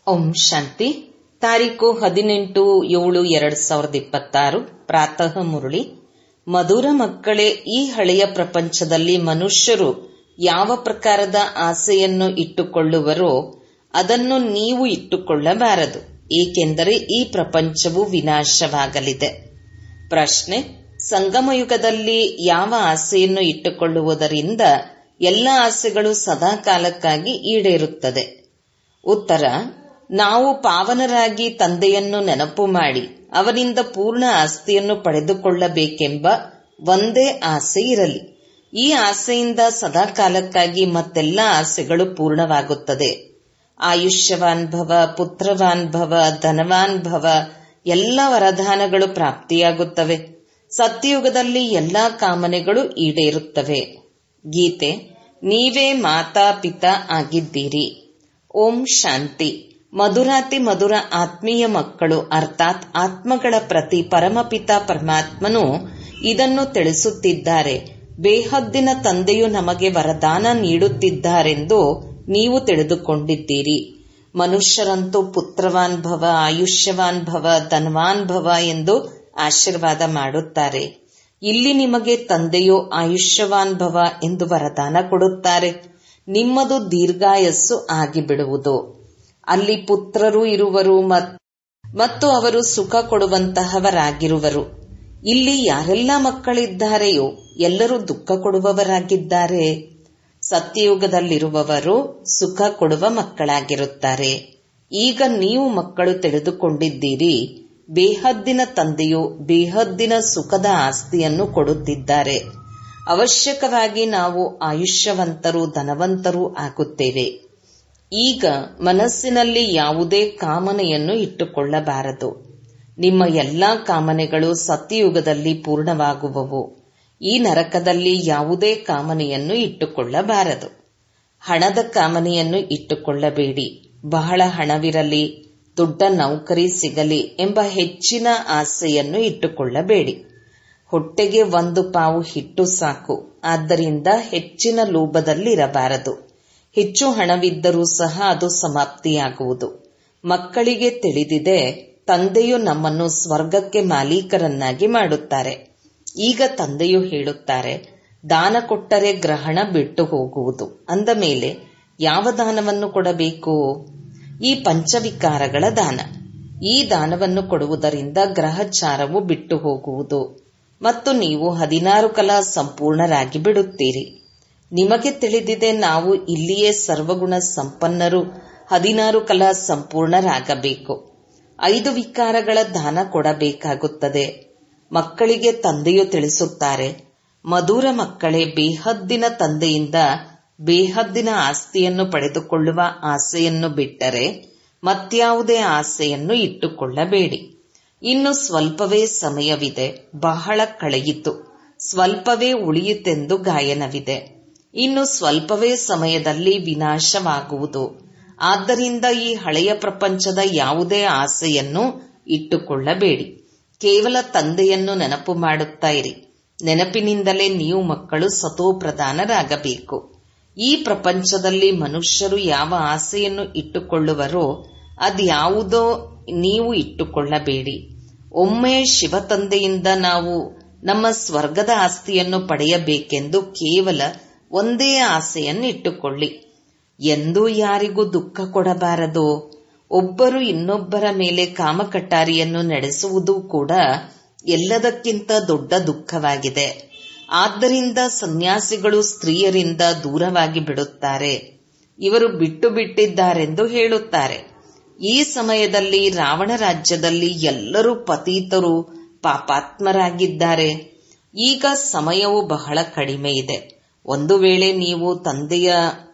ಓಂ ಶಾಂತಿ ತಾರೀಕು ಹದಿನೆಂಟು ಏಳು ಎರಡ್ ಸಾವಿರದ ಇಪ್ಪತ್ತಾರು ಪ್ರಾತಃ ಮುರಳಿ ಮಧುರ ಮಕ್ಕಳೇ ಈ ಹಳೆಯ ಪ್ರಪಂಚದಲ್ಲಿ ಮನುಷ್ಯರು ಯಾವ ಪ್ರಕಾರದ ಆಸೆಯನ್ನು ಇಟ್ಟುಕೊಳ್ಳುವರೋ ಅದನ್ನು ನೀವು ಇಟ್ಟುಕೊಳ್ಳಬಾರದು ಏಕೆಂದರೆ ಈ ಪ್ರಪಂಚವು ವಿನಾಶವಾಗಲಿದೆ ಪ್ರಶ್ನೆ ಸಂಗಮಯುಗದಲ್ಲಿ ಯಾವ ಆಸೆಯನ್ನು ಇಟ್ಟುಕೊಳ್ಳುವುದರಿಂದ ಎಲ್ಲ ಆಸೆಗಳು ಸದಾಕಾಲಕ್ಕಾಗಿ ಈಡೇರುತ್ತದೆ ಉತ್ತರ ನಾವು ಪಾವನರಾಗಿ ತಂದೆಯನ್ನು ನೆನಪು ಮಾಡಿ ಅವನಿಂದ ಪೂರ್ಣ ಆಸ್ತಿಯನ್ನು ಪಡೆದುಕೊಳ್ಳಬೇಕೆಂಬ ಒಂದೇ ಆಸೆ ಇರಲಿ ಈ ಆಸೆಯಿಂದ ಸದಾಕಾಲಕ್ಕಾಗಿ ಮತ್ತೆಲ್ಲ ಆಸೆಗಳು ಪೂರ್ಣವಾಗುತ್ತದೆ ಆಯುಷ್ಯವಾನ್ ಭವ ಪುತ್ರವಾನ್ ಭವ ಧನವಾನ್ ಭವ ಎಲ್ಲ ವರದಾನಗಳು ಪ್ರಾಪ್ತಿಯಾಗುತ್ತವೆ ಸತ್ಯಯುಗದಲ್ಲಿ ಎಲ್ಲಾ ಕಾಮನೆಗಳು ಈಡೇರುತ್ತವೆ ಗೀತೆ ನೀವೇ ಮಾತಾ ಪಿತಾ ಆಗಿದ್ದೀರಿ ಓಂ ಶಾಂತಿ ಮಧುರಾತಿ ಮಧುರ ಆತ್ಮೀಯ ಮಕ್ಕಳು ಅರ್ಥಾತ್ ಆತ್ಮಗಳ ಪ್ರತಿ ಪರಮಪಿತ ಪರಮಾತ್ಮನು ಇದನ್ನು ತಿಳಿಸುತ್ತಿದ್ದಾರೆ ಬೇಹದ್ದಿನ ತಂದೆಯು ನಮಗೆ ವರದಾನ ನೀಡುತ್ತಿದ್ದಾರೆಂದು ನೀವು ತಿಳಿದುಕೊಂಡಿದ್ದೀರಿ ಮನುಷ್ಯರಂತೂ ಪುತ್ರವಾನ್ ಭವ ಆಯುಷ್ಯವಾನ್ ಭವ ಧನವಾನ್ ಭವ ಎಂದು ಆಶೀರ್ವಾದ ಮಾಡುತ್ತಾರೆ ಇಲ್ಲಿ ನಿಮಗೆ ತಂದೆಯು ಆಯುಷ್ಯವಾನ್ ಭವ ಎಂದು ವರದಾನ ಕೊಡುತ್ತಾರೆ ನಿಮ್ಮದು ದೀರ್ಘಾಯಸ್ಸು ಆಗಿಬಿಡುವುದು ಅಲ್ಲಿ ಪುತ್ರರು ಇರುವರು ಮತ್ತು ಅವರು ಸುಖ ಕೊಡುವಂತಹವರಾಗಿರುವರು ಇಲ್ಲಿ ಯಾರೆಲ್ಲ ಮಕ್ಕಳಿದ್ದಾರೆಯೋ ಎಲ್ಲರೂ ದುಃಖ ಕೊಡುವವರಾಗಿದ್ದಾರೆ ಸತ್ಯಯುಗದಲ್ಲಿರುವವರು ಸುಖ ಕೊಡುವ ಮಕ್ಕಳಾಗಿರುತ್ತಾರೆ ಈಗ ನೀವು ಮಕ್ಕಳು ತಿಳಿದುಕೊಂಡಿದ್ದೀರಿ ಬೇಹದ್ದಿನ ತಂದೆಯು ಬೇಹದ್ದಿನ ಸುಖದ ಆಸ್ತಿಯನ್ನು ಕೊಡುತ್ತಿದ್ದಾರೆ ಅವಶ್ಯಕವಾಗಿ ನಾವು ಆಯುಷ್ಯವಂತರು ಧನವಂತರು ಆಗುತ್ತೇವೆ ಈಗ ಮನಸ್ಸಿನಲ್ಲಿ ಯಾವುದೇ ಕಾಮನೆಯನ್ನು ಇಟ್ಟುಕೊಳ್ಳಬಾರದು ನಿಮ್ಮ ಎಲ್ಲಾ ಕಾಮನೆಗಳು ಸತ್ಯಯುಗದಲ್ಲಿ ಪೂರ್ಣವಾಗುವವು ಈ ನರಕದಲ್ಲಿ ಯಾವುದೇ ಕಾಮನೆಯನ್ನು ಇಟ್ಟುಕೊಳ್ಳಬಾರದು ಹಣದ ಕಾಮನೆಯನ್ನು ಇಟ್ಟುಕೊಳ್ಳಬೇಡಿ ಬಹಳ ಹಣವಿರಲಿ ದೊಡ್ಡ ನೌಕರಿ ಸಿಗಲಿ ಎಂಬ ಹೆಚ್ಚಿನ ಆಸೆಯನ್ನು ಇಟ್ಟುಕೊಳ್ಳಬೇಡಿ ಹೊಟ್ಟೆಗೆ ಒಂದು ಪಾವು ಹಿಟ್ಟು ಸಾಕು ಆದ್ದರಿಂದ ಹೆಚ್ಚಿನ ಲೋಭದಲ್ಲಿರಬಾರದು ಹೆಚ್ಚು ಹಣವಿದ್ದರೂ ಸಹ ಅದು ಸಮಾಪ್ತಿಯಾಗುವುದು ಮಕ್ಕಳಿಗೆ ತಿಳಿದಿದೆ ತಂದೆಯು ನಮ್ಮನ್ನು ಸ್ವರ್ಗಕ್ಕೆ ಮಾಲೀಕರನ್ನಾಗಿ ಮಾಡುತ್ತಾರೆ ಈಗ ತಂದೆಯು ಹೇಳುತ್ತಾರೆ ದಾನ ಕೊಟ್ಟರೆ ಗ್ರಹಣ ಬಿಟ್ಟು ಹೋಗುವುದು ಅಂದ ಮೇಲೆ ಯಾವ ದಾನವನ್ನು ಕೊಡಬೇಕು ಈ ಪಂಚವಿಕಾರಗಳ ದಾನ ಈ ದಾನವನ್ನು ಕೊಡುವುದರಿಂದ ಗ್ರಹಚಾರವು ಬಿಟ್ಟು ಹೋಗುವುದು ಮತ್ತು ನೀವು ಹದಿನಾರು ಕಲಾ ಸಂಪೂರ್ಣರಾಗಿ ಬಿಡುತ್ತೀರಿ ನಿಮಗೆ ತಿಳಿದಿದೆ ನಾವು ಇಲ್ಲಿಯೇ ಸರ್ವಗುಣ ಸಂಪನ್ನರು ಹದಿನಾರು ಕಲಾ ಸಂಪೂರ್ಣರಾಗಬೇಕು ಐದು ವಿಕಾರಗಳ ದಾನ ಕೊಡಬೇಕಾಗುತ್ತದೆ ಮಕ್ಕಳಿಗೆ ತಂದೆಯು ತಿಳಿಸುತ್ತಾರೆ ಮಧುರ ಮಕ್ಕಳೇ ಬೇಹದ್ದಿನ ತಂದೆಯಿಂದ ಬೇಹದ್ದಿನ ಆಸ್ತಿಯನ್ನು ಪಡೆದುಕೊಳ್ಳುವ ಆಸೆಯನ್ನು ಬಿಟ್ಟರೆ ಮತ್ಯಾವುದೇ ಆಸೆಯನ್ನು ಇಟ್ಟುಕೊಳ್ಳಬೇಡಿ ಇನ್ನು ಸ್ವಲ್ಪವೇ ಸಮಯವಿದೆ ಬಹಳ ಕಳೆಯಿತು ಸ್ವಲ್ಪವೇ ಉಳಿಯಿತೆಂದು ಗಾಯನವಿದೆ ಇನ್ನು ಸ್ವಲ್ಪವೇ ಸಮಯದಲ್ಲಿ ವಿನಾಶವಾಗುವುದು ಆದ್ದರಿಂದ ಈ ಹಳೆಯ ಪ್ರಪಂಚದ ಯಾವುದೇ ಆಸೆಯನ್ನು ಇಟ್ಟುಕೊಳ್ಳಬೇಡಿ ಕೇವಲ ತಂದೆಯನ್ನು ನೆನಪು ಮಾಡುತ್ತಾ ಇರಿ ನೆನಪಿನಿಂದಲೇ ನೀವು ಮಕ್ಕಳು ಸತೋಪ್ರಧಾನರಾಗಬೇಕು ಈ ಪ್ರಪಂಚದಲ್ಲಿ ಮನುಷ್ಯರು ಯಾವ ಆಸೆಯನ್ನು ಇಟ್ಟುಕೊಳ್ಳುವರೋ ಅದ್ಯಾವುದೋ ನೀವು ಇಟ್ಟುಕೊಳ್ಳಬೇಡಿ ಒಮ್ಮೆ ಶಿವತಂದೆಯಿಂದ ನಾವು ನಮ್ಮ ಸ್ವರ್ಗದ ಆಸ್ತಿಯನ್ನು ಪಡೆಯಬೇಕೆಂದು ಕೇವಲ ಒಂದೇ ಆಸೆಯನ್ನು ಇಟ್ಟುಕೊಳ್ಳಿ ಎಂದೂ ಯಾರಿಗೂ ದುಃಖ ಕೊಡಬಾರದು ಒಬ್ಬರು ಇನ್ನೊಬ್ಬರ ಮೇಲೆ ಕಾಮಕಟ್ಟಾರಿಯನ್ನು ನಡೆಸುವುದು ಕೂಡ ಎಲ್ಲದಕ್ಕಿಂತ ದೊಡ್ಡ ದುಃಖವಾಗಿದೆ ಆದ್ದರಿಂದ ಸನ್ಯಾಸಿಗಳು ಸ್ತ್ರೀಯರಿಂದ ದೂರವಾಗಿ ಬಿಡುತ್ತಾರೆ ಇವರು ಬಿಟ್ಟು ಬಿಟ್ಟಿದ್ದಾರೆಂದು ಹೇಳುತ್ತಾರೆ ಈ ಸಮಯದಲ್ಲಿ ರಾವಣ ರಾಜ್ಯದಲ್ಲಿ ಎಲ್ಲರೂ ಪತೀತರು ಪಾಪಾತ್ಮರಾಗಿದ್ದಾರೆ ಈಗ ಸಮಯವು ಬಹಳ ಕಡಿಮೆ ಇದೆ ಒಂದು ವೇಳೆ ನೀವು ತಂದೆಯ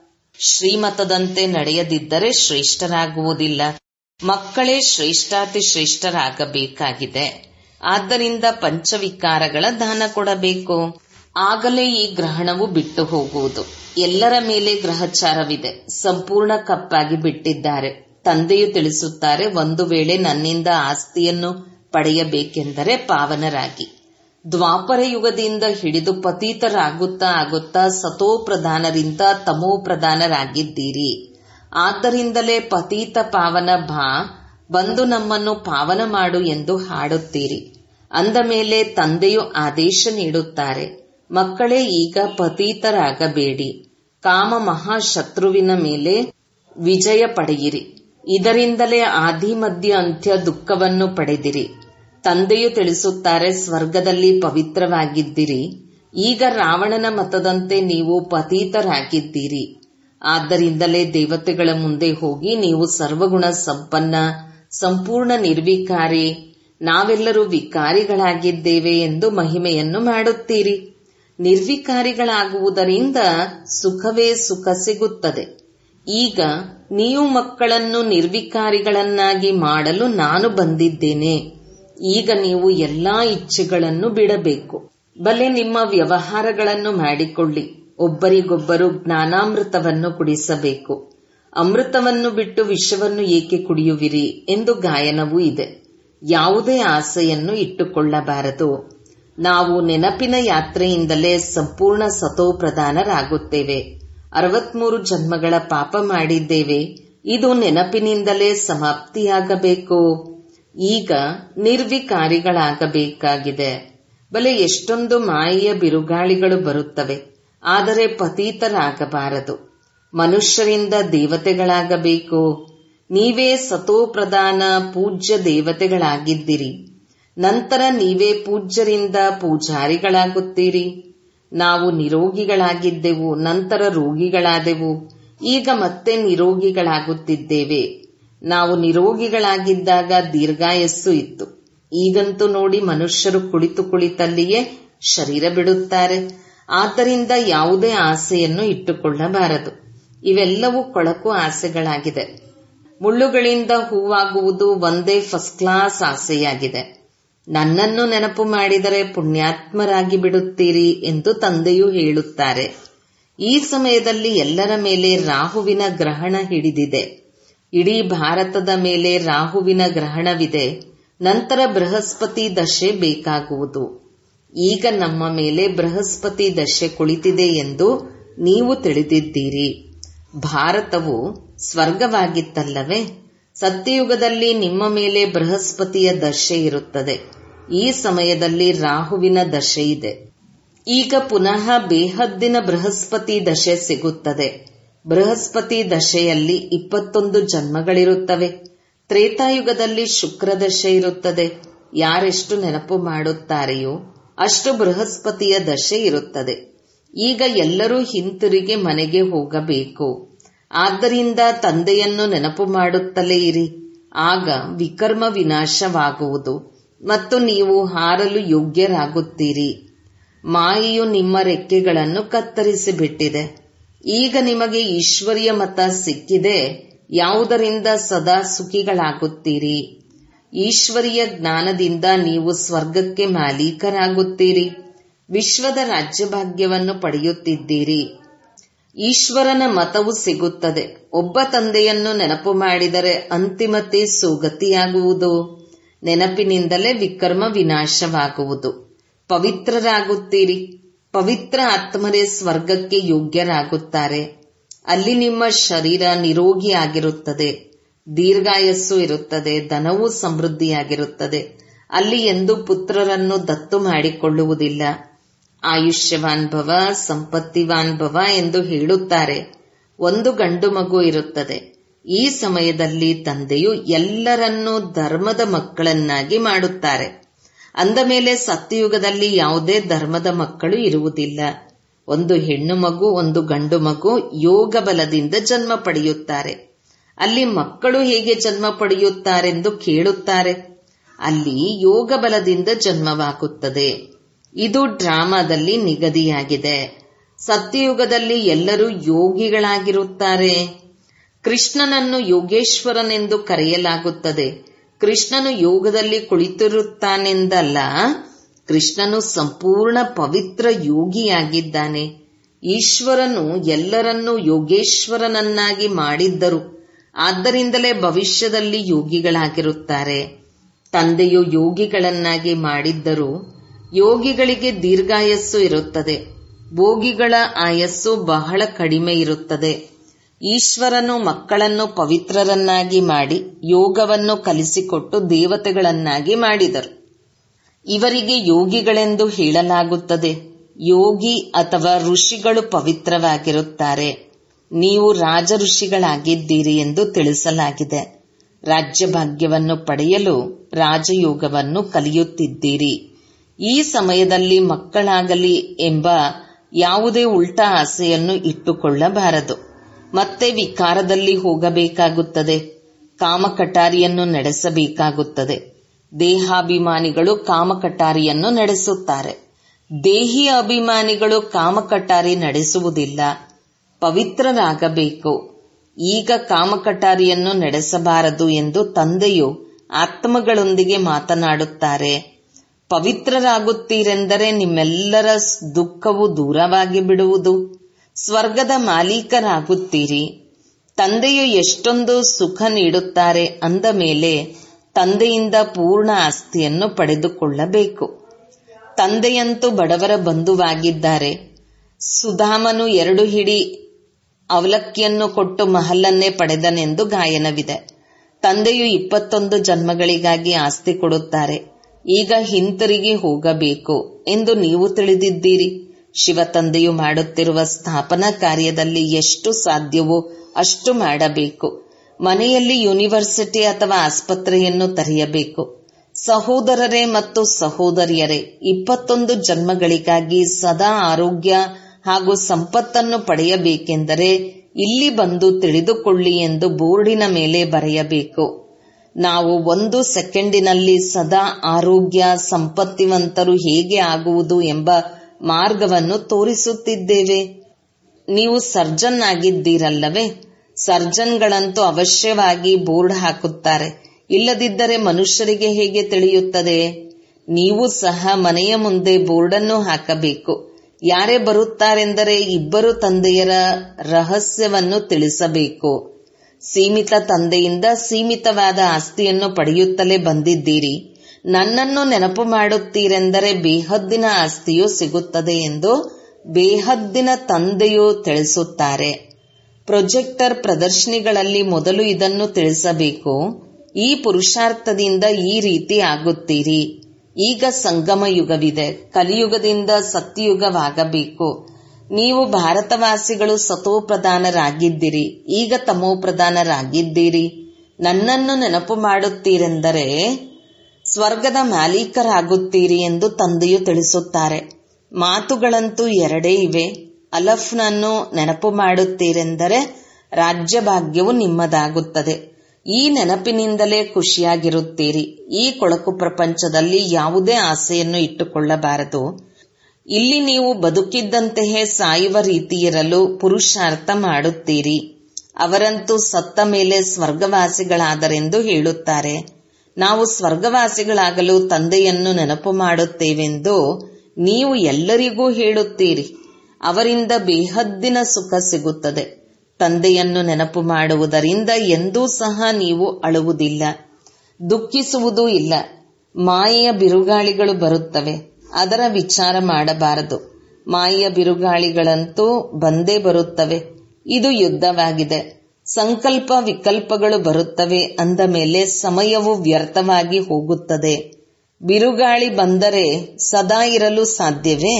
ಶ್ರೀಮತದಂತೆ ನಡೆಯದಿದ್ದರೆ ಶ್ರೇಷ್ಠರಾಗುವುದಿಲ್ಲ ಮಕ್ಕಳೇ ಶ್ರೇಷ್ಠಾತಿ ಶ್ರೇಷ್ಠರಾಗಬೇಕಾಗಿದೆ ಆದ್ದರಿಂದ ಪಂಚವಿಕಾರಗಳ ದಾನ ಕೊಡಬೇಕು ಆಗಲೇ ಈ ಗ್ರಹಣವು ಬಿಟ್ಟು ಹೋಗುವುದು ಎಲ್ಲರ ಮೇಲೆ ಗ್ರಹಚಾರವಿದೆ ಸಂಪೂರ್ಣ ಕಪ್ಪಾಗಿ ಬಿಟ್ಟಿದ್ದಾರೆ ತಂದೆಯು ತಿಳಿಸುತ್ತಾರೆ ಒಂದು ವೇಳೆ ನನ್ನಿಂದ ಆಸ್ತಿಯನ್ನು ಪಡೆಯಬೇಕೆಂದರೆ ಪಾವನರಾಗಿ ದ್ವಾಪರ ಯುಗದಿಂದ ಹಿಡಿದು ಪತೀತರಾಗುತ್ತಾ ಆಗುತ್ತಾ ಸತೋ ಪ್ರಧಾನರಿಂದ ತಮೋ ಪ್ರಧಾನರಾಗಿದ್ದೀರಿ ಆದ್ದರಿಂದಲೇ ಪತೀತ ಪಾವನ ಭಾ ಬಂದು ನಮ್ಮನ್ನು ಪಾವನ ಮಾಡು ಎಂದು ಹಾಡುತ್ತೀರಿ ಅಂದ ಮೇಲೆ ತಂದೆಯು ಆದೇಶ ನೀಡುತ್ತಾರೆ ಮಕ್ಕಳೇ ಈಗ ಪತೀತರಾಗಬೇಡಿ ಕಾಮ ಮಹಾಶತ್ರುವಿನ ಮೇಲೆ ವಿಜಯ ಪಡೆಯಿರಿ ಇದರಿಂದಲೇ ಆದಿ ಮಧ್ಯ ಅಂತ್ಯ ದುಃಖವನ್ನು ಪಡೆದಿರಿ ತಂದೆಯು ತಿಳಿಸುತ್ತಾರೆ ಸ್ವರ್ಗದಲ್ಲಿ ಪವಿತ್ರವಾಗಿದ್ದಿರಿ ಈಗ ರಾವಣನ ಮತದಂತೆ ನೀವು ಪತೀತರಾಗಿದ್ದೀರಿ ಆದ್ದರಿಂದಲೇ ದೇವತೆಗಳ ಮುಂದೆ ಹೋಗಿ ನೀವು ಸರ್ವಗುಣ ಸಂಪನ್ನ ಸಂಪೂರ್ಣ ನಿರ್ವಿಕಾರಿ ನಾವೆಲ್ಲರೂ ವಿಕಾರಿಗಳಾಗಿದ್ದೇವೆ ಎಂದು ಮಹಿಮೆಯನ್ನು ಮಾಡುತ್ತೀರಿ ನಿರ್ವಿಕಾರಿಗಳಾಗುವುದರಿಂದ ಸುಖವೇ ಸುಖ ಸಿಗುತ್ತದೆ ಈಗ ನೀವು ಮಕ್ಕಳನ್ನು ನಿರ್ವಿಕಾರಿಗಳನ್ನಾಗಿ ಮಾಡಲು ನಾನು ಬಂದಿದ್ದೇನೆ ಈಗ ನೀವು ಎಲ್ಲಾ ಇಚ್ಛೆಗಳನ್ನು ಬಿಡಬೇಕು ಬಲೆ ನಿಮ್ಮ ವ್ಯವಹಾರಗಳನ್ನು ಮಾಡಿಕೊಳ್ಳಿ ಒಬ್ಬರಿಗೊಬ್ಬರು ಜ್ಞಾನಾಮೃತವನ್ನು ಕುಡಿಸಬೇಕು ಅಮೃತವನ್ನು ಬಿಟ್ಟು ವಿಷವನ್ನು ಏಕೆ ಕುಡಿಯುವಿರಿ ಎಂದು ಗಾಯನವೂ ಇದೆ ಯಾವುದೇ ಆಸೆಯನ್ನು ಇಟ್ಟುಕೊಳ್ಳಬಾರದು ನಾವು ನೆನಪಿನ ಯಾತ್ರೆಯಿಂದಲೇ ಸಂಪೂರ್ಣ ಸತೋಪ್ರಧಾನರಾಗುತ್ತೇವೆ ಅರವತ್ಮೂರು ಜನ್ಮಗಳ ಪಾಪ ಮಾಡಿದ್ದೇವೆ ಇದು ನೆನಪಿನಿಂದಲೇ ಸಮಾಪ್ತಿಯಾಗಬೇಕು ಈಗ ನಿರ್ವಿಕಾರಿಗಳಾಗಬೇಕಾಗಿದೆ ಬಲೆ ಎಷ್ಟೊಂದು ಮಾಯೆಯ ಬಿರುಗಾಳಿಗಳು ಬರುತ್ತವೆ ಆದರೆ ಪತೀತರಾಗಬಾರದು ಮನುಷ್ಯರಿಂದ ದೇವತೆಗಳಾಗಬೇಕು ನೀವೇ ಸತೋಪ್ರಧಾನ ಪೂಜ್ಯ ದೇವತೆಗಳಾಗಿದ್ದಿರಿ ನಂತರ ನೀವೇ ಪೂಜ್ಯರಿಂದ ಪೂಜಾರಿಗಳಾಗುತ್ತೀರಿ ನಾವು ನಿರೋಗಿಗಳಾಗಿದ್ದೆವು ನಂತರ ರೋಗಿಗಳಾದೆವು ಈಗ ಮತ್ತೆ ನಿರೋಗಿಗಳಾಗುತ್ತಿದ್ದೇವೆ ನಾವು ನಿರೋಗಿಗಳಾಗಿದ್ದಾಗ ದೀರ್ಘಾಯಸ್ಸು ಇತ್ತು ಈಗಂತೂ ನೋಡಿ ಮನುಷ್ಯರು ಕುಳಿತು ಕುಳಿತಲ್ಲಿಯೇ ಶರೀರ ಬಿಡುತ್ತಾರೆ ಆದ್ದರಿಂದ ಯಾವುದೇ ಆಸೆಯನ್ನು ಇಟ್ಟುಕೊಳ್ಳಬಾರದು ಇವೆಲ್ಲವೂ ಕೊಳಕು ಆಸೆಗಳಾಗಿದೆ ಮುಳ್ಳುಗಳಿಂದ ಹೂವಾಗುವುದು ಒಂದೇ ಫಸ್ಟ್ ಕ್ಲಾಸ್ ಆಸೆಯಾಗಿದೆ ನನ್ನನ್ನು ನೆನಪು ಮಾಡಿದರೆ ಪುಣ್ಯಾತ್ಮರಾಗಿ ಬಿಡುತ್ತೀರಿ ಎಂದು ತಂದೆಯು ಹೇಳುತ್ತಾರೆ ಈ ಸಮಯದಲ್ಲಿ ಎಲ್ಲರ ಮೇಲೆ ರಾಹುವಿನ ಗ್ರಹಣ ಹಿಡಿದಿದೆ ಇಡೀ ಭಾರತದ ಮೇಲೆ ರಾಹುವಿನ ಗ್ರಹಣವಿದೆ ನಂತರ ಬೃಹಸ್ಪತಿ ದಶೆ ಬೇಕಾಗುವುದು ಈಗ ನಮ್ಮ ಮೇಲೆ ಬೃಹಸ್ಪತಿ ದಶೆ ಕುಳಿತಿದೆ ಎಂದು ನೀವು ತಿಳಿದಿದ್ದೀರಿ ಭಾರತವು ಸ್ವರ್ಗವಾಗಿತ್ತಲ್ಲವೇ ಸತ್ಯಯುಗದಲ್ಲಿ ನಿಮ್ಮ ಮೇಲೆ ಬೃಹಸ್ಪತಿಯ ದಶೆ ಇರುತ್ತದೆ ಈ ಸಮಯದಲ್ಲಿ ರಾಹುವಿನ ದಶೆ ಇದೆ ಈಗ ಪುನಃ ಬೇಹದ್ದಿನ ಬೃಹಸ್ಪತಿ ದಶೆ ಸಿಗುತ್ತದೆ ಬೃಹಸ್ಪತಿ ದಶೆಯಲ್ಲಿ ಇಪ್ಪತ್ತೊಂದು ಜನ್ಮಗಳಿರುತ್ತವೆ ತ್ರೇತಾಯುಗದಲ್ಲಿ ಶುಕ್ರ ದಶೆ ಇರುತ್ತದೆ ಯಾರೆಷ್ಟು ನೆನಪು ಮಾಡುತ್ತಾರೆಯೋ ಅಷ್ಟು ಬೃಹಸ್ಪತಿಯ ದಶೆ ಇರುತ್ತದೆ ಈಗ ಎಲ್ಲರೂ ಹಿಂತಿರುಗಿ ಮನೆಗೆ ಹೋಗಬೇಕು ಆದ್ದರಿಂದ ತಂದೆಯನ್ನು ನೆನಪು ಮಾಡುತ್ತಲೇ ಇರಿ ಆಗ ವಿಕರ್ಮ ವಿನಾಶವಾಗುವುದು ಮತ್ತು ನೀವು ಹಾರಲು ಯೋಗ್ಯರಾಗುತ್ತೀರಿ ಮಾಯೆಯು ನಿಮ್ಮ ರೆಕ್ಕೆಗಳನ್ನು ಕತ್ತರಿಸಿ ಬಿಟ್ಟಿದೆ ಈಗ ನಿಮಗೆ ಈಶ್ವರ್ಯ ಮತ ಸಿಕ್ಕಿದೆ ಯಾವುದರಿಂದ ಸದಾ ಸುಖಿಗಳಾಗುತ್ತೀರಿ ಈಶ್ವರಿಯ ಜ್ಞಾನದಿಂದ ನೀವು ಸ್ವರ್ಗಕ್ಕೆ ಮಾಲೀಕರಾಗುತ್ತೀರಿ ವಿಶ್ವದ ರಾಜ್ಯಭಾಗ್ಯವನ್ನು ಪಡೆಯುತ್ತಿದ್ದೀರಿ ಈಶ್ವರನ ಮತವು ಸಿಗುತ್ತದೆ ಒಬ್ಬ ತಂದೆಯನ್ನು ನೆನಪು ಮಾಡಿದರೆ ಅಂತಿಮತೆ ಸುಗತಿಯಾಗುವುದು ನೆನಪಿನಿಂದಲೇ ವಿಕರ್ಮ ವಿನಾಶವಾಗುವುದು ಪವಿತ್ರರಾಗುತ್ತೀರಿ ಪವಿತ್ರ ಆತ್ಮರೇ ಸ್ವರ್ಗಕ್ಕೆ ಯೋಗ್ಯರಾಗುತ್ತಾರೆ ಅಲ್ಲಿ ನಿಮ್ಮ ಶರೀರ ನಿರೋಗಿಯಾಗಿರುತ್ತದೆ ದೀರ್ಘಾಯಸ್ಸು ಇರುತ್ತದೆ ಧನವೂ ಸಮೃದ್ಧಿಯಾಗಿರುತ್ತದೆ ಅಲ್ಲಿ ಎಂದು ಪುತ್ರರನ್ನು ದತ್ತು ಮಾಡಿಕೊಳ್ಳುವುದಿಲ್ಲ ಆಯುಷ್ಯವಾನ್ ಭವ ಸಂಪತ್ತಿವಾನ್ ಭವ ಎಂದು ಹೇಳುತ್ತಾರೆ ಒಂದು ಗಂಡು ಮಗು ಇರುತ್ತದೆ ಈ ಸಮಯದಲ್ಲಿ ತಂದೆಯು ಎಲ್ಲರನ್ನೂ ಧರ್ಮದ ಮಕ್ಕಳನ್ನಾಗಿ ಮಾಡುತ್ತಾರೆ ಅಂದ ಮೇಲೆ ಸತ್ಯಯುಗದಲ್ಲಿ ಯಾವುದೇ ಧರ್ಮದ ಮಕ್ಕಳು ಇರುವುದಿಲ್ಲ ಒಂದು ಹೆಣ್ಣು ಮಗು ಒಂದು ಗಂಡು ಮಗು ಯೋಗ ಬಲದಿಂದ ಜನ್ಮ ಪಡೆಯುತ್ತಾರೆ ಅಲ್ಲಿ ಮಕ್ಕಳು ಹೇಗೆ ಜನ್ಮ ಪಡೆಯುತ್ತಾರೆಂದು ಕೇಳುತ್ತಾರೆ ಅಲ್ಲಿ ಯೋಗ ಬಲದಿಂದ ಜನ್ಮವಾಗುತ್ತದೆ ಇದು ಡ್ರಾಮಾದಲ್ಲಿ ನಿಗದಿಯಾಗಿದೆ ಸತ್ಯಯುಗದಲ್ಲಿ ಎಲ್ಲರೂ ಯೋಗಿಗಳಾಗಿರುತ್ತಾರೆ ಕೃಷ್ಣನನ್ನು ಯೋಗೇಶ್ವರನೆಂದು ಕರೆಯಲಾಗುತ್ತದೆ ಕೃಷ್ಣನು ಯೋಗದಲ್ಲಿ ಕುಳಿತಿರುತ್ತಾನೆಂದಲ್ಲ ಕೃಷ್ಣನು ಸಂಪೂರ್ಣ ಪವಿತ್ರ ಯೋಗಿಯಾಗಿದ್ದಾನೆ ಈಶ್ವರನು ಎಲ್ಲರನ್ನೂ ಯೋಗೇಶ್ವರನನ್ನಾಗಿ ಮಾಡಿದ್ದರು ಆದ್ದರಿಂದಲೇ ಭವಿಷ್ಯದಲ್ಲಿ ಯೋಗಿಗಳಾಗಿರುತ್ತಾರೆ ತಂದೆಯು ಯೋಗಿಗಳನ್ನಾಗಿ ಮಾಡಿದ್ದರು ಯೋಗಿಗಳಿಗೆ ದೀರ್ಘಾಯಸ್ಸು ಇರುತ್ತದೆ ಭೋಗಿಗಳ ಆಯಸ್ಸು ಬಹಳ ಕಡಿಮೆ ಇರುತ್ತದೆ ಈಶ್ವರನು ಮಕ್ಕಳನ್ನು ಪವಿತ್ರರನ್ನಾಗಿ ಮಾಡಿ ಯೋಗವನ್ನು ಕಲಿಸಿಕೊಟ್ಟು ದೇವತೆಗಳನ್ನಾಗಿ ಮಾಡಿದರು ಇವರಿಗೆ ಯೋಗಿಗಳೆಂದು ಹೇಳಲಾಗುತ್ತದೆ ಯೋಗಿ ಅಥವಾ ಋಷಿಗಳು ಪವಿತ್ರವಾಗಿರುತ್ತಾರೆ ನೀವು ರಾಜ ಋಷಿಗಳಾಗಿದ್ದೀರಿ ಎಂದು ತಿಳಿಸಲಾಗಿದೆ ರಾಜ್ಯಭಾಗ್ಯವನ್ನು ಪಡೆಯಲು ರಾಜಯೋಗವನ್ನು ಕಲಿಯುತ್ತಿದ್ದೀರಿ ಈ ಸಮಯದಲ್ಲಿ ಮಕ್ಕಳಾಗಲಿ ಎಂಬ ಯಾವುದೇ ಉಲ್ಟಾ ಆಸೆಯನ್ನು ಇಟ್ಟುಕೊಳ್ಳಬಾರದು ಮತ್ತೆ ವಿಕಾರದಲ್ಲಿ ಹೋಗಬೇಕಾಗುತ್ತದೆ ಕಾಮಕಟಾರಿಯನ್ನು ನಡೆಸಬೇಕಾಗುತ್ತದೆ ದೇಹಾಭಿಮಾನಿಗಳು ಕಾಮಕಟಾರಿಯನ್ನು ನಡೆಸುತ್ತಾರೆ ದೇಹಿ ಅಭಿಮಾನಿಗಳು ಕಾಮಕಟಾರಿ ನಡೆಸುವುದಿಲ್ಲ ಪವಿತ್ರರಾಗಬೇಕು ಈಗ ಕಾಮಕಟಾರಿಯನ್ನು ನಡೆಸಬಾರದು ಎಂದು ತಂದೆಯು ಆತ್ಮಗಳೊಂದಿಗೆ ಮಾತನಾಡುತ್ತಾರೆ ಪವಿತ್ರರಾಗುತ್ತೀರೆಂದರೆ ನಿಮ್ಮೆಲ್ಲರ ದುಃಖವು ದೂರವಾಗಿ ಬಿಡುವುದು ಸ್ವರ್ಗದ ಮಾಲೀಕರಾಗುತ್ತೀರಿ ತಂದೆಯು ಎಷ್ಟೊಂದು ಸುಖ ನೀಡುತ್ತಾರೆ ಅಂದ ಮೇಲೆ ತಂದೆಯಿಂದ ಪೂರ್ಣ ಆಸ್ತಿಯನ್ನು ಪಡೆದುಕೊಳ್ಳಬೇಕು ತಂದೆಯಂತೂ ಬಡವರ ಬಂಧುವಾಗಿದ್ದಾರೆ ಸುಧಾಮನು ಎರಡು ಹಿಡಿ ಅವಲಕ್ಕಿಯನ್ನು ಕೊಟ್ಟು ಮಹಲನ್ನೇ ಪಡೆದನೆಂದು ಗಾಯನವಿದೆ ತಂದೆಯು ಇಪ್ಪತ್ತೊಂದು ಜನ್ಮಗಳಿಗಾಗಿ ಆಸ್ತಿ ಕೊಡುತ್ತಾರೆ ಈಗ ಹಿಂತಿರುಗಿ ಹೋಗಬೇಕು ಎಂದು ನೀವು ತಿಳಿದಿದ್ದೀರಿ ಶಿವ ತಂದೆಯು ಮಾಡುತ್ತಿರುವ ಸ್ಥಾಪನಾ ಕಾರ್ಯದಲ್ಲಿ ಎಷ್ಟು ಸಾಧ್ಯವೋ ಅಷ್ಟು ಮಾಡಬೇಕು ಮನೆಯಲ್ಲಿ ಯೂನಿವರ್ಸಿಟಿ ಅಥವಾ ಆಸ್ಪತ್ರೆಯನ್ನು ತೆರೆಯಬೇಕು ಸಹೋದರರೇ ಮತ್ತು ಸಹೋದರಿಯರೇ ಇಪ್ಪತ್ತೊಂದು ಜನ್ಮಗಳಿಗಾಗಿ ಸದಾ ಆರೋಗ್ಯ ಹಾಗೂ ಸಂಪತ್ತನ್ನು ಪಡೆಯಬೇಕೆಂದರೆ ಇಲ್ಲಿ ಬಂದು ತಿಳಿದುಕೊಳ್ಳಿ ಎಂದು ಬೋರ್ಡಿನ ಮೇಲೆ ಬರೆಯಬೇಕು ನಾವು ಒಂದು ಸೆಕೆಂಡಿನಲ್ಲಿ ಸದಾ ಆರೋಗ್ಯ ಸಂಪತ್ತಿವಂತರು ಹೇಗೆ ಆಗುವುದು ಎಂಬ ಮಾರ್ಗವನ್ನು ತೋರಿಸುತ್ತಿದ್ದೇವೆ ನೀವು ಸರ್ಜನ್ ಆಗಿದ್ದೀರಲ್ಲವೇ ಸರ್ಜನ್ಗಳಂತೂ ಅವಶ್ಯವಾಗಿ ಬೋರ್ಡ್ ಹಾಕುತ್ತಾರೆ ಇಲ್ಲದಿದ್ದರೆ ಮನುಷ್ಯರಿಗೆ ಹೇಗೆ ತಿಳಿಯುತ್ತದೆ ನೀವು ಸಹ ಮನೆಯ ಮುಂದೆ ಬೋರ್ಡನ್ನು ಹಾಕಬೇಕು ಯಾರೇ ಬರುತ್ತಾರೆಂದರೆ ಇಬ್ಬರು ತಂದೆಯರ ರಹಸ್ಯವನ್ನು ತಿಳಿಸಬೇಕು ಸೀಮಿತ ತಂದೆಯಿಂದ ಸೀಮಿತವಾದ ಆಸ್ತಿಯನ್ನು ಪಡೆಯುತ್ತಲೇ ಬಂದಿದ್ದೀರಿ ನನ್ನನ್ನು ನೆನಪು ಮಾಡುತ್ತೀರೆಂದರೆ ಬೇಹದ್ದಿನ ಆಸ್ತಿಯು ಸಿಗುತ್ತದೆ ಎಂದು ಬೇಹದ್ದಿನ ತಂದೆಯು ತಿಳಿಸುತ್ತಾರೆ ಪ್ರೊಜೆಕ್ಟರ್ ಪ್ರದರ್ಶನಿಗಳಲ್ಲಿ ಮೊದಲು ಇದನ್ನು ತಿಳಿಸಬೇಕು ಈ ಪುರುಷಾರ್ಥದಿಂದ ಈ ರೀತಿ ಆಗುತ್ತೀರಿ ಈಗ ಸಂಗಮ ಯುಗವಿದೆ ಕಲಿಯುಗದಿಂದ ಸತ್ಯಯುಗವಾಗಬೇಕು ನೀವು ಭಾರತವಾಸಿಗಳು ಸತೋ ಪ್ರಧಾನರಾಗಿದ್ದೀರಿ ಈಗ ತಮೋ ಪ್ರಧಾನರಾಗಿದ್ದೀರಿ ನನ್ನನ್ನು ನೆನಪು ಮಾಡುತ್ತೀರೆಂದರೆ ಸ್ವರ್ಗದ ಮಾಲೀಕರಾಗುತ್ತೀರಿ ಎಂದು ತಂದೆಯು ತಿಳಿಸುತ್ತಾರೆ ಮಾತುಗಳಂತೂ ಎರಡೇ ಇವೆ ಅಲಫ್ನನ್ನು ನೆನಪು ಮಾಡುತ್ತೀರೆಂದರೆ ರಾಜ್ಯಭಾಗ್ಯವು ನಿಮ್ಮದಾಗುತ್ತದೆ ಈ ನೆನಪಿನಿಂದಲೇ ಖುಷಿಯಾಗಿರುತ್ತೀರಿ ಈ ಕೊಳಕು ಪ್ರಪಂಚದಲ್ಲಿ ಯಾವುದೇ ಆಸೆಯನ್ನು ಇಟ್ಟುಕೊಳ್ಳಬಾರದು ಇಲ್ಲಿ ನೀವು ಬದುಕಿದ್ದಂತೆಯೇ ಸಾಯುವ ರೀತಿಯಿರಲು ಪುರುಷಾರ್ಥ ಮಾಡುತ್ತೀರಿ ಅವರಂತೂ ಸತ್ತ ಮೇಲೆ ಸ್ವರ್ಗವಾಸಿಗಳಾದರೆಂದು ಹೇಳುತ್ತಾರೆ ನಾವು ಸ್ವರ್ಗವಾಸಿಗಳಾಗಲು ತಂದೆಯನ್ನು ನೆನಪು ಮಾಡುತ್ತೇವೆಂದು ನೀವು ಎಲ್ಲರಿಗೂ ಹೇಳುತ್ತೀರಿ ಅವರಿಂದ ಬೇಹದ್ದಿನ ಸುಖ ಸಿಗುತ್ತದೆ ತಂದೆಯನ್ನು ನೆನಪು ಮಾಡುವುದರಿಂದ ಎಂದೂ ಸಹ ನೀವು ಅಳುವುದಿಲ್ಲ ದುಃಖಿಸುವುದೂ ಇಲ್ಲ ಮಾಯೆಯ ಬಿರುಗಾಳಿಗಳು ಬರುತ್ತವೆ ಅದರ ವಿಚಾರ ಮಾಡಬಾರದು ಮಾಯೆಯ ಬಿರುಗಾಳಿಗಳಂತೂ ಬಂದೇ ಬರುತ್ತವೆ ಇದು ಯುದ್ಧವಾಗಿದೆ ಸಂಕಲ್ಪ ವಿಕಲ್ಪಗಳು ಬರುತ್ತವೆ ಅಂದ ಮೇಲೆ ಸಮಯವು ವ್ಯರ್ಥವಾಗಿ ಹೋಗುತ್ತದೆ ಬಿರುಗಾಳಿ ಬಂದರೆ ಸದಾ ಇರಲು ಸಾಧ್ಯವೇ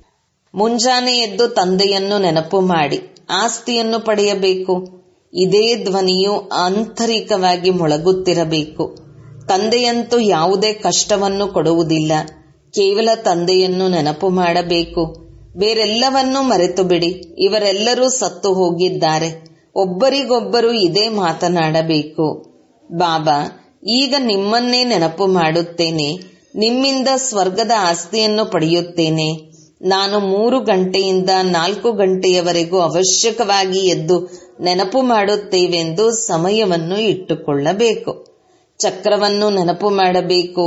ಮುಂಜಾನೆ ಎದ್ದು ತಂದೆಯನ್ನು ನೆನಪು ಮಾಡಿ ಆಸ್ತಿಯನ್ನು ಪಡೆಯಬೇಕು ಇದೇ ಧ್ವನಿಯು ಆಂತರಿಕವಾಗಿ ಮೊಳಗುತ್ತಿರಬೇಕು ತಂದೆಯಂತೂ ಯಾವುದೇ ಕಷ್ಟವನ್ನು ಕೊಡುವುದಿಲ್ಲ ಕೇವಲ ತಂದೆಯನ್ನು ನೆನಪು ಮಾಡಬೇಕು ಬೇರೆಲ್ಲವನ್ನೂ ಮರೆತು ಬಿಡಿ ಇವರೆಲ್ಲರೂ ಸತ್ತು ಹೋಗಿದ್ದಾರೆ ಒಬ್ಬರಿಗೊಬ್ಬರು ಇದೇ ಮಾತನಾಡಬೇಕು ಬಾಬಾ ಈಗ ನಿಮ್ಮನ್ನೇ ನೆನಪು ಮಾಡುತ್ತೇನೆ ನಿಮ್ಮಿಂದ ಸ್ವರ್ಗದ ಆಸ್ತಿಯನ್ನು ಪಡೆಯುತ್ತೇನೆ ನಾನು ಮೂರು ಗಂಟೆಯಿಂದ ನಾಲ್ಕು ಗಂಟೆಯವರೆಗೂ ಅವಶ್ಯಕವಾಗಿ ಎದ್ದು ನೆನಪು ಮಾಡುತ್ತೇವೆಂದು ಸಮಯವನ್ನು ಇಟ್ಟುಕೊಳ್ಳಬೇಕು ಚಕ್ರವನ್ನು ನೆನಪು ಮಾಡಬೇಕು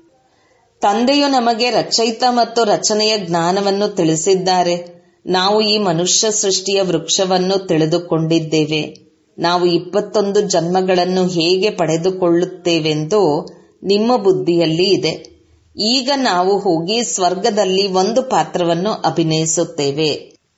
ತಂದೆಯು ನಮಗೆ ರಚಯಿತ ಮತ್ತು ರಚನೆಯ ಜ್ಞಾನವನ್ನು ತಿಳಿಸಿದ್ದಾರೆ ನಾವು ಈ ಮನುಷ್ಯ ಸೃಷ್ಟಿಯ ವೃಕ್ಷವನ್ನು ತಿಳಿದುಕೊಂಡಿದ್ದೇವೆ ನಾವು ಇಪ್ಪತ್ತೊಂದು ಜನ್ಮಗಳನ್ನು ಹೇಗೆ ಪಡೆದುಕೊಳ್ಳುತ್ತೇವೆಂದು ನಿಮ್ಮ ಬುದ್ಧಿಯಲ್ಲಿ ಇದೆ ಈಗ ನಾವು ಹೋಗಿ ಸ್ವರ್ಗದಲ್ಲಿ ಒಂದು ಪಾತ್ರವನ್ನು ಅಭಿನಯಿಸುತ್ತೇವೆ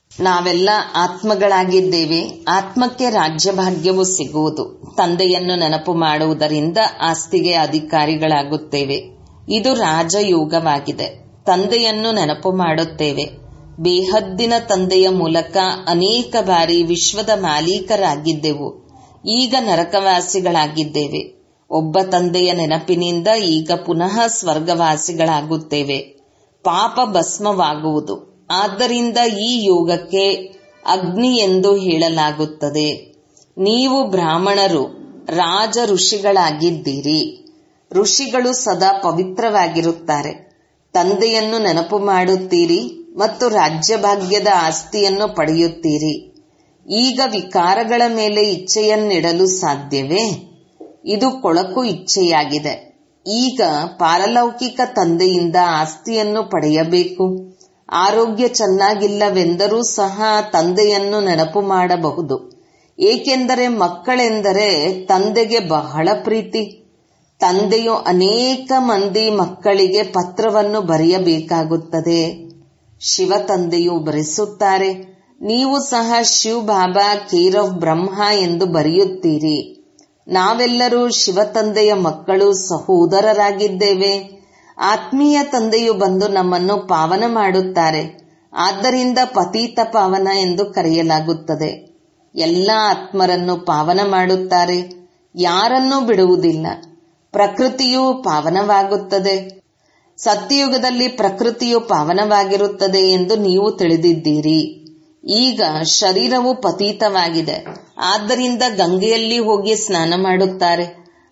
ನಾವೆಲ್ಲ ಆತ್ಮಗಳಾಗಿದ್ದೇವೆ ಆತ್ಮಕ್ಕೆ ರಾಜ್ಯಭಾಗ್ಯವು ಸಿಗುವುದು ತಂದೆಯನ್ನು ನೆನಪು ಮಾಡುವುದರಿಂದ ಆಸ್ತಿಗೆ ಅಧಿಕಾರಿಗಳಾಗುತ್ತೇವೆ ಇದು ರಾಜಯೋಗವಾಗಿದೆ ತಂದೆಯನ್ನು ನೆನಪು ಮಾಡುತ್ತೇವೆ ಬೇಹದ್ದಿನ ತಂದೆಯ ಮೂಲಕ ಅನೇಕ ಬಾರಿ ವಿಶ್ವದ ಮಾಲೀಕರಾಗಿದ್ದೆವು ಈಗ ನರಕವಾಸಿಗಳಾಗಿದ್ದೇವೆ ಒಬ್ಬ ತಂದೆಯ ನೆನಪಿನಿಂದ ಈಗ ಪುನಃ ಸ್ವರ್ಗವಾಸಿಗಳಾಗುತ್ತೇವೆ ಪಾಪ ಭಸ್ಮವಾಗುವುದು ಆದ್ದರಿಂದ ಈ ಯೋಗಕ್ಕೆ ಅಗ್ನಿ ಎಂದು ಹೇಳಲಾಗುತ್ತದೆ ನೀವು ಬ್ರಾಹ್ಮಣರು ರಾಜ ಋಷಿಗಳಾಗಿದ್ದೀರಿ ಋಷಿಗಳು ಸದಾ ಪವಿತ್ರವಾಗಿರುತ್ತಾರೆ ತಂದೆಯನ್ನು ನೆನಪು ಮಾಡುತ್ತೀರಿ ಮತ್ತು ರಾಜ್ಯಭಾಗ್ಯದ ಆಸ್ತಿಯನ್ನು ಪಡೆಯುತ್ತೀರಿ ಈಗ ವಿಕಾರಗಳ ಮೇಲೆ ಇಚ್ಛೆಯನ್ನಿಡಲು ಸಾಧ್ಯವೇ ಇದು ಕೊಳಕು ಇಚ್ಛೆಯಾಗಿದೆ ಈಗ ಪಾರಲೌಕಿಕ ತಂದೆಯಿಂದ ಆಸ್ತಿಯನ್ನು ಪಡೆಯಬೇಕು ಆರೋಗ್ಯ ಚೆನ್ನಾಗಿಲ್ಲವೆಂದರೂ ಸಹ ತಂದೆಯನ್ನು ನೆನಪು ಮಾಡಬಹುದು ಏಕೆಂದರೆ ಮಕ್ಕಳೆಂದರೆ ತಂದೆಗೆ ಬಹಳ ಪ್ರೀತಿ ತಂದೆಯು ಅನೇಕ ಮಂದಿ ಮಕ್ಕಳಿಗೆ ಪತ್ರವನ್ನು ಬರೆಯಬೇಕಾಗುತ್ತದೆ ಶಿವ ತಂದೆಯು ಬರೆಸುತ್ತಾರೆ ನೀವು ಸಹ ಶಿವ್ ಬಾಬಾ ಕೇರ್ ಆಫ್ ಬ್ರಹ್ಮ ಎಂದು ಬರೆಯುತ್ತೀರಿ ನಾವೆಲ್ಲರೂ ಶಿವ ತಂದೆಯ ಮಕ್ಕಳು ಸಹೋದರರಾಗಿದ್ದೇವೆ ಆತ್ಮೀಯ ತಂದೆಯು ಬಂದು ನಮ್ಮನ್ನು ಪಾವನ ಮಾಡುತ್ತಾರೆ ಆದ್ದರಿಂದ ಪತೀತ ಪಾವನ ಎಂದು ಕರೆಯಲಾಗುತ್ತದೆ ಎಲ್ಲ ಆತ್ಮರನ್ನು ಪಾವನ ಮಾಡುತ್ತಾರೆ ಯಾರನ್ನೂ ಬಿಡುವುದಿಲ್ಲ ಪ್ರಕೃತಿಯು ಪಾವನವಾಗುತ್ತದೆ ಸತ್ಯಯುಗದಲ್ಲಿ ಪ್ರಕೃತಿಯು ಪಾವನವಾಗಿರುತ್ತದೆ ಎಂದು ನೀವು ತಿಳಿದಿದ್ದೀರಿ ಈಗ ಶರೀರವು ಪತೀತವಾಗಿದೆ ಆದ್ದರಿಂದ ಗಂಗೆಯಲ್ಲಿ ಹೋಗಿ ಸ್ನಾನ ಮಾಡುತ್ತಾರೆ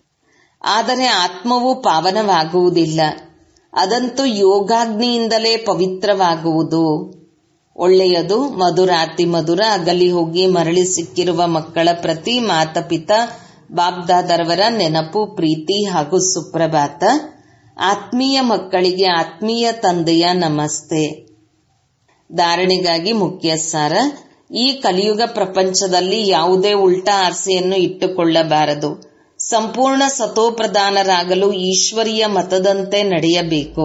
ಆದರೆ ಆತ್ಮವು ಪಾವನವಾಗುವುದಿಲ್ಲ ಅದಂತೂ ಯೋಗಾಗ್ನಿಯಿಂದಲೇ ಪವಿತ್ರವಾಗುವುದು ಒಳ್ಳೆಯದು ಮಧುರ ಅತಿ ಮಧುರ ಅಗಲಿ ಹೋಗಿ ಮರಳಿ ಸಿಕ್ಕಿರುವ ಮಕ್ಕಳ ಪ್ರತಿ ಮಾತಪಿತ ಬಾಬ್ದಾದರವರ ನೆನಪು ಪ್ರೀತಿ ಹಾಗೂ ಸುಪ್ರಭಾತ ಆತ್ಮೀಯ ಮಕ್ಕಳಿಗೆ ಆತ್ಮೀಯ ತಂದೆಯ ನಮಸ್ತೆ ಧಾರಣೆಗಾಗಿ ಮುಖ್ಯ ಸಾರ ಈ ಕಲಿಯುಗ ಪ್ರಪಂಚದಲ್ಲಿ ಯಾವುದೇ ಉಲ್ಟಾ ಆಸೆಯನ್ನು ಇಟ್ಟುಕೊಳ್ಳಬಾರದು ಸಂಪೂರ್ಣ ಸತೋಪ್ರಧಾನರಾಗಲು ಈಶ್ವರಿಯ ಮತದಂತೆ ನಡೆಯಬೇಕು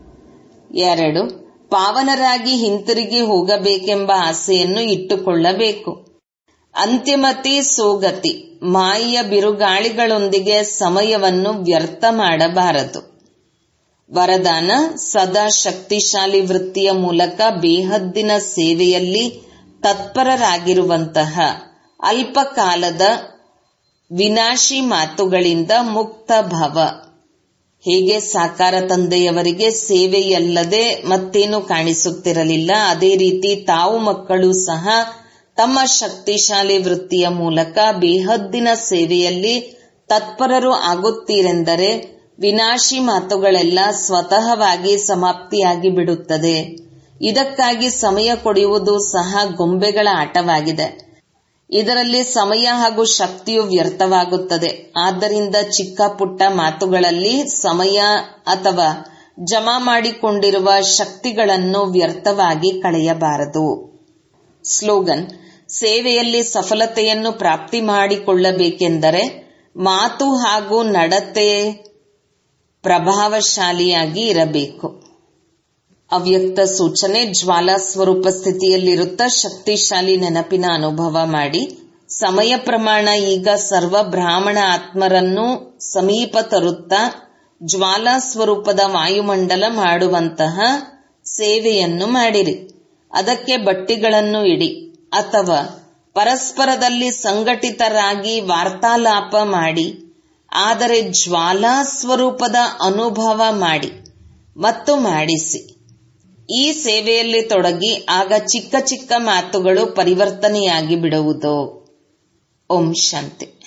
ಎರಡು ಪಾವನರಾಗಿ ಹಿಂತಿರುಗಿ ಹೋಗಬೇಕೆಂಬ ಆಸೆಯನ್ನು ಇಟ್ಟುಕೊಳ್ಳಬೇಕು ಅಂತ್ಯಮತಿ ಸೋಗತಿ ಮಾಯಿಯ ಬಿರುಗಾಳಿಗಳೊಂದಿಗೆ ಸಮಯವನ್ನು ವ್ಯರ್ಥ ಮಾಡಬಾರದು ವರದಾನ ಸದಾ ಶಕ್ತಿಶಾಲಿ ವೃತ್ತಿಯ ಮೂಲಕ ಬೇಹದ್ದಿನ ಸೇವೆಯಲ್ಲಿ ತತ್ಪರರಾಗಿರುವಂತಹ ಅಲ್ಪಕಾಲದ ವಿನಾಶಿ ಮಾತುಗಳಿಂದ ಮುಕ್ತ ಭವ ಹೇಗೆ ಸಾಕಾರ ತಂದೆಯವರಿಗೆ ಸೇವೆಯಲ್ಲದೆ ಮತ್ತೇನು ಕಾಣಿಸುತ್ತಿರಲಿಲ್ಲ ಅದೇ ರೀತಿ ತಾವು ಮಕ್ಕಳು ಸಹ ತಮ್ಮ ಶಕ್ತಿಶಾಲಿ ವೃತ್ತಿಯ ಮೂಲಕ ಬೇಹದ್ದಿನ ಸೇವೆಯಲ್ಲಿ ತತ್ಪರರು ಆಗುತ್ತೀರೆಂದರೆ ವಿನಾಶಿ ಮಾತುಗಳೆಲ್ಲ ಸ್ವತಃವಾಗಿ ಸಮಾಪ್ತಿಯಾಗಿ ಬಿಡುತ್ತದೆ ಇದಕ್ಕಾಗಿ ಸಮಯ ಕೊಡುವುದು ಸಹ ಗೊಂಬೆಗಳ ಆಟವಾಗಿದೆ ಇದರಲ್ಲಿ ಸಮಯ ಹಾಗೂ ಶಕ್ತಿಯು ವ್ಯರ್ಥವಾಗುತ್ತದೆ ಆದ್ದರಿಂದ ಚಿಕ್ಕ ಪುಟ್ಟ ಮಾತುಗಳಲ್ಲಿ ಸಮಯ ಅಥವಾ ಜಮಾ ಮಾಡಿಕೊಂಡಿರುವ ಶಕ್ತಿಗಳನ್ನು ವ್ಯರ್ಥವಾಗಿ ಕಳೆಯಬಾರದು ಸ್ಲೋಗನ್ ಸೇವೆಯಲ್ಲಿ ಸಫಲತೆಯನ್ನು ಪ್ರಾಪ್ತಿ ಮಾಡಿಕೊಳ್ಳಬೇಕೆಂದರೆ ಮಾತು ಹಾಗೂ ನಡತೆ ಪ್ರಭಾವಶಾಲಿಯಾಗಿ ಇರಬೇಕು ಅವ್ಯಕ್ತ ಸೂಚನೆ ಜ್ವಾಲಾ ಸ್ವರೂಪ ಸ್ಥಿತಿಯಲ್ಲಿರುತ್ತ ಶಕ್ತಿಶಾಲಿ ನೆನಪಿನ ಅನುಭವ ಮಾಡಿ ಸಮಯ ಪ್ರಮಾಣ ಈಗ ಸರ್ವ ಬ್ರಾಹ್ಮಣ ಆತ್ಮರನ್ನು ಸಮೀಪ ತರುತ್ತಾ ಜ್ವಾಲಾ ಸ್ವರೂಪದ ವಾಯುಮಂಡಲ ಮಾಡುವಂತಹ ಸೇವೆಯನ್ನು ಮಾಡಿರಿ ಅದಕ್ಕೆ ಬಟ್ಟಿಗಳನ್ನು ಇಡಿ ಅಥವಾ ಪರಸ್ಪರದಲ್ಲಿ ಸಂಘಟಿತರಾಗಿ ವಾರ್ತಾಲಾಪ ಮಾಡಿ ಆದರೆ ಜ್ವಾಲಾ ಸ್ವರೂಪದ ಅನುಭವ ಮಾಡಿ ಮತ್ತು ಮಾಡಿಸಿ ಈ ಸೇವೆಯಲ್ಲಿ ತೊಡಗಿ ಆಗ ಚಿಕ್ಕ ಚಿಕ್ಕ ಮಾತುಗಳು ಪರಿವರ್ತನೆಯಾಗಿ ಬಿಡುವುದು ಓಂ ಶಾಂತಿ